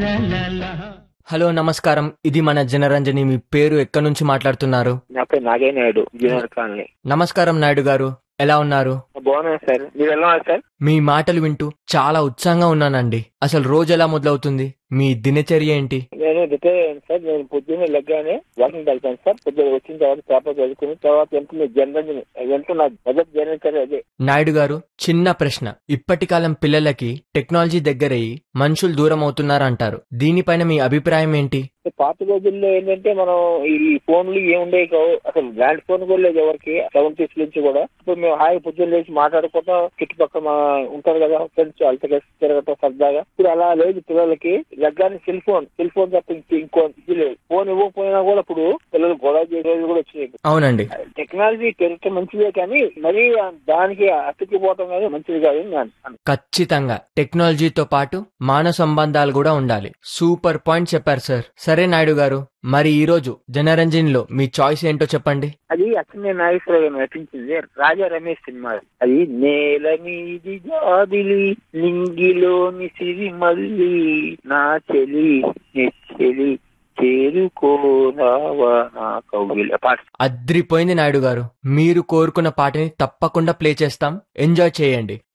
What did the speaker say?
Hello నమస్కారం ఇది మన జనరంజని మీ పేరు ఎక్కడి నుంచి మాట్లాడుతున్నారు నా పేరు నాగే నాయుడు జూనియర్ కాలనీ నమస్కారం నాయుడు గారు ఎలా ఉన్నారు బాగున్నాను సార్ మీరు ఎలా ఉన్నారు సార్ మీ మాటలు వింటూ చాలా ఉత్సాహంగా ఉన్నానండి అసలు రోజు ఎలా మొదలవుతుంది మీ దినచర్య ఏంటి నేను రిటైర్ అయ్యాను సార్ నేను పొద్దున్నే లెగ్గానే వాకింగ్ వెళ్తాను సార్ పొద్దున్న వచ్చిన తర్వాత పేపర్ చదువుకుని తర్వాత వెంటనే జనరంజన్ వెంటనే నా మొదటి జనరేటర్ అదే నాయుడు గారు చిన్న ప్రశ్న ఇప్పటి కాలం పిల్లలకి టెక్నాలజీ దగ్గరయ్యి మనుషులు దూరం అవుతున్నారంటారు దీనిపైన మీ అభిప్రాయం ఏంటి పాత రోజుల్లో ఏంటంటే మనం ఈ ఫోన్లు ఏముండేవి కావు అసలు ల్యాండ్ ఫోన్ కూడా లేదు ఎవరికి సెవెంటీస్ నుంచి కూడా ఇప్పుడు మేము హాయి పొద్దున్న లేచి మాట్లాడుకుంటాం చుట్టుపక్కల మా ఉంటారు కదా ఫ్రెండ్స్ వాళ్ళతో కలిసి తిరగటం సరదాగా ఇప్పుడు అలా లేదు పిల్లలకి లగ్గానే సెల్ ఫోన్ సెల్ ఫోన్ తప్ప ఇంక- ఇంకో ఇది లేదు ఫోన్ ఇవ్వకపోయినా కూడా ఇప్పుడు పిల్లలు గొడవ చేసే రోజులు కూడా వచ్చినాయి అవునండి టెక్నాలజీ పెరగటం మంచిదే కానీ మరీ దానికి అతికిపోవటం అనేది మంచిది కాదు అని నేను అంటున్నాను. ఖచ్చితంగా టెక్నాలజీతో పాటు మానవ సంబంధాలు కూడా ఉండాలి సూపర్ పాయింట్ చెప్పారు సార్ సరే నాయుడు గారు మరి ఈ రోజు జనరంజన్లో మీ చాయిస్ ఏంటో చెప్పండి అది అచ్చనే నాగేశ్వరరావు గారు నటించింది రాజా రమేష్ సినిమా అది నేల మీది జాబిలి నింగిలోని సిరి మల్లి నా చెలి నెచ్చెలి చేరుకోరావా నా కౌగిల పాట అద్రిపోయింది నాయుడు గారు మీరు కోరుకున్న పాటని తప్పకుండా ప్లే చేస్తాం ఎంజాయ్ చేయండి